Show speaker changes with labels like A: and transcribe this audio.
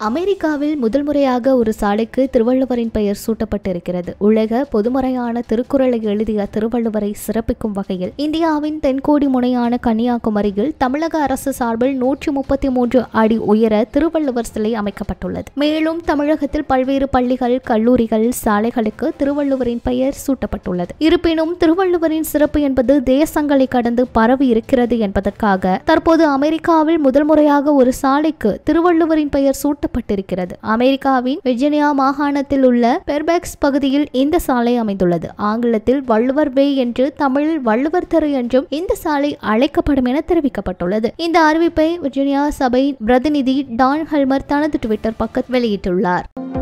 A: அமெரிக்காவில் முதல் முறையாக ஒரு சாலைக்கு திருவள்ளுவரின் பெயர் சூட்டப்பட்டிருக்கிறது உலக பொதுமறையான திருக்குறளை எழுதிய திருவள்ளுவரை சிறப்பிக்கும் வகையில் இந்தியாவின் தென்கோடி முனையான கன்னியாகுமரியில் தமிழக அரசு சார்பில் நூற்றி முப்பத்தி மூன்று அடி உயர திருவள்ளுவர் சிலை அமைக்கப்பட்டுள்ளது மேலும் தமிழகத்தில் பல்வேறு பள்ளிகள் கல்லூரிகள் சாலைகளுக்கு திருவள்ளுவரின் பெயர் சூட்டப்பட்டுள்ளது இருப்பினும் திருவள்ளுவரின் சிறப்பு என்பது தேசங்களை கடந்து பரவி இருக்கிறது என்பதற்காக தற்போது அமெரிக்காவில் முதல் முறையாக ஒரு சாலைக்கு திருவள்ளுவரின் பெயர் சூட்டப்பட்டிருக்கிறது அமெரிக்காவின் விர்ஜினியா மாகாணத்தில் உள்ள பெர்பெக்ஸ் பகுதியில் இந்த சாலை அமைந்துள்ளது ஆங்கிலத்தில் வள்ளுவர் வே என்று தமிழில் வள்ளுவர் தெரு என்றும் இந்த சாலை அழைக்கப்படும் என தெரிவிக்கப்பட்டுள்ளது இந்த அறிவிப்பை விர்ஜினியா சபை பிரதிநிதி டான் ஹெல்மர் தனது ட்விட்டர் பக்கத்தில் வெளியிட்டுள்ளார்